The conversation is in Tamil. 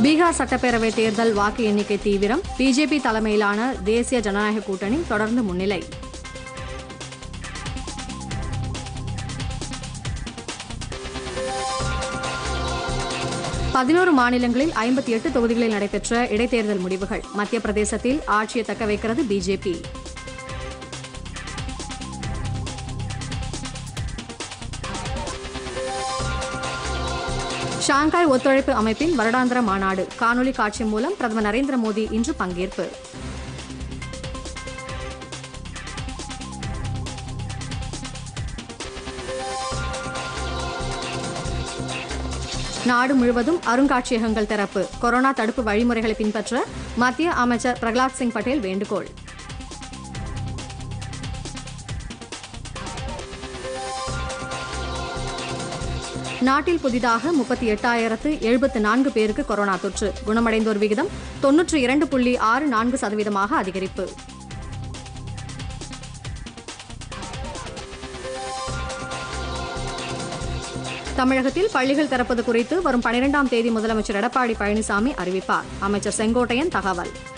பீகார் சட்டப்பேரவை தேர்தல் வாக்கு எண்ணிக்கை தீவிரம் பிஜேபி தலைமையிலான தேசிய ஜனநாயக கூட்டணி தொடர்ந்து முன்னிலை பதினோரு மாநிலங்களில் ஐம்பத்தி எட்டு தொகுதிகளில் நடைபெற்ற இடைத்தேர்தல் முடிவுகள் மத்திய பிரதேசத்தில் ஆட்சியை தக்க வைக்கிறது பிஜேபி ஷாங்காய் ஒத்துழைப்பு அமைப்பின் வருடாந்திர மாநாடு காணொலி காட்சி மூலம் பிரதமர் நரேந்திர மோடி இன்று பங்கேற்பு நாடு முழுவதும் அருங்காட்சியகங்கள் திறப்பு கொரோனா தடுப்பு வழிமுறைகளை பின்பற்ற மத்திய அமைச்சர் பிரகலாத் சிங் பட்டேல் வேண்டுகோள் நாட்டில் புதிதாக முப்பத்தி எட்டாயிரத்து எழுபத்து நான்கு பேருக்கு கொரோனா தொற்று குணமடைந்தோர் விகிதம் தொன்னூற்றி இரண்டு புள்ளி ஆறு நான்கு சதவீதமாக அதிகரிப்பு தமிழகத்தில் பள்ளிகள் திறப்பது குறித்து வரும் பனிரெண்டாம் தேதி முதலமைச்சர் எடப்பாடி பழனிசாமி அறிவிப்பார் அமைச்சர் செங்கோட்டையன் தகவல்